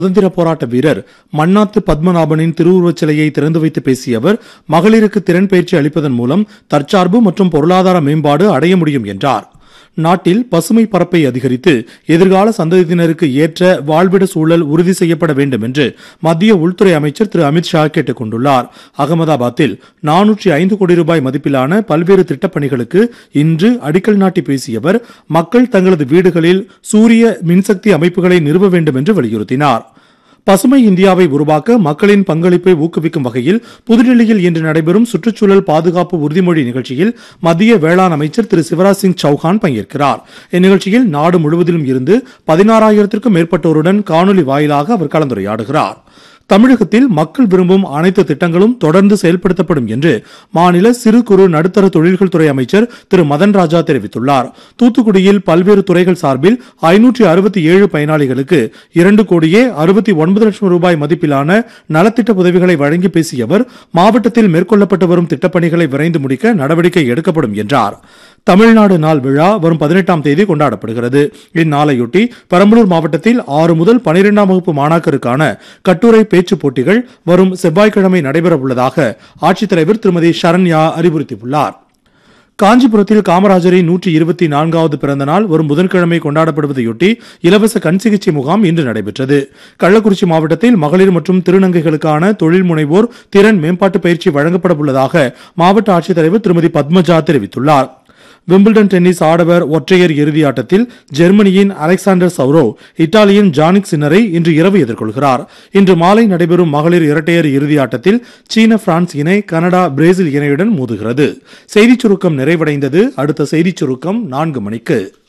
சுதந்திர போராட்ட வீரர் மன்னாத்து பத்மநாபனின் திருவுருவச் சிலையை திறந்து வைத்து பேசிய அவர் மகளிருக்கு திறன் பயிற்சி அளிப்பதன் மூலம் தற்சார்பு மற்றும் பொருளாதார மேம்பாடு அடைய முடியும் என்றார் நாட்டில் பசுமை பரப்பை அதிகரித்து எதிர்கால சந்ததியினருக்கு ஏற்ற வாழ்விட சூழல் உறுதி செய்யப்பட வேண்டும் என்று மத்திய உள்துறை அமைச்சர் திரு அமித் ஷா கேட்டுக் கொண்டுள்ளார் அகமதாபாத்தில் நானூற்றி ஐந்து கோடி ரூபாய் மதிப்பிலான பல்வேறு திட்டப் பணிகளுக்கு இன்று அடிக்கல் நாட்டி பேசிய அவர் மக்கள் தங்களது வீடுகளில் சூரிய மின்சக்தி அமைப்புகளை நிறுவ வேண்டும் என்று வலியுறுத்தினார் பசுமை இந்தியாவை உருவாக்க மக்களின் பங்களிப்பை ஊக்குவிக்கும் வகையில் புதுடில்லியில் இன்று நடைபெறும் சுற்றுச்சூழல் பாதுகாப்பு உறுதிமொழி நிகழ்ச்சியில் மத்திய வேளாண் அமைச்சர் திரு சிவராஜ் சிங் சௌஹான் பங்கேற்கிறார் இந்நிகழ்ச்சியில் நாடு முழுவதிலும் இருந்து பதினாறாயிரத்திற்கும் மேற்பட்டோருடன் காணொலி வாயிலாக அவர் கலந்துரையாடுகிறார் தமிழகத்தில் மக்கள் விரும்பும் அனைத்து திட்டங்களும் தொடர்ந்து செயல்படுத்தப்படும் என்று மாநில சிறு குறு நடுத்தர தொழில்கள் துறை அமைச்சர் திரு மதன் ராஜா தெரிவித்துள்ளார் தூத்துக்குடியில் பல்வேறு துறைகள் சார்பில் ஐநூற்றி அறுபத்தி ஏழு பயனாளிகளுக்கு இரண்டு கோடியே அறுபத்தி ஒன்பது லட்சம் ரூபாய் மதிப்பிலான நலத்திட்ட உதவிகளை வழங்கி பேசிய அவர் மாவட்டத்தில் மேற்கொள்ளப்பட்டு வரும் திட்டப்பணிகளை விரைந்து முடிக்க நடவடிக்கை எடுக்கப்படும் என்றார் தமிழ்நாடு நாள் விழா வரும் பதினெட்டாம் தேதி கொண்டாடப்படுகிறது இந்நாளையொட்டி பெரம்பலூர் மாவட்டத்தில் ஆறு முதல் பனிரெண்டாம் வகுப்பு மாணாக்கருக்கான கட்டுரை பேச்சுப் போட்டிகள் வரும் செவ்வாய்க்கிழமை நடைபெற உள்ளதாக ஆட்சித்தலைவர் திருமதி சரண்யா அறிவுறுத்தியுள்ளார் காஞ்சிபுரத்தில் காமராஜரின் நூற்றி இருபத்தி நான்காவது பிறந்த நாள் வரும் புதன்கிழமை கொண்டாடப்படுவதையொட்டி இலவச கண் சிகிச்சை முகாம் இன்று நடைபெற்றது கள்ளக்குறிச்சி மாவட்டத்தில் மகளிர் மற்றும் திருநங்கைகளுக்கான தொழில் முனைவோர் திறன் மேம்பாட்டு பயிற்சி வழங்கப்பட உள்ளதாக மாவட்ட ஆட்சித்தலைவர் திருமதி பத்மஜா தெரிவித்துள்ளார் விம்பிள்டன் டென்னிஸ் ஆடவர் ஒற்றையர் இறுதி ஆட்டத்தில் ஜெர்மனியின் அலெக்சாண்டர் சௌரோ இத்தாலியின் ஜானிக் சின்னரை இன்று இரவு எதிர்கொள்கிறார் இன்று மாலை நடைபெறும் மகளிர் இரட்டையர் இறுதி ஆட்டத்தில் சீன பிரான்ஸ் இணை கனடா பிரேசில் இணையுடன் மோதுகிறது செய்திச் சுருக்கம் நிறைவடைந்தது அடுத்த செய்திச் சுருக்கம் நான்கு மணிக்கு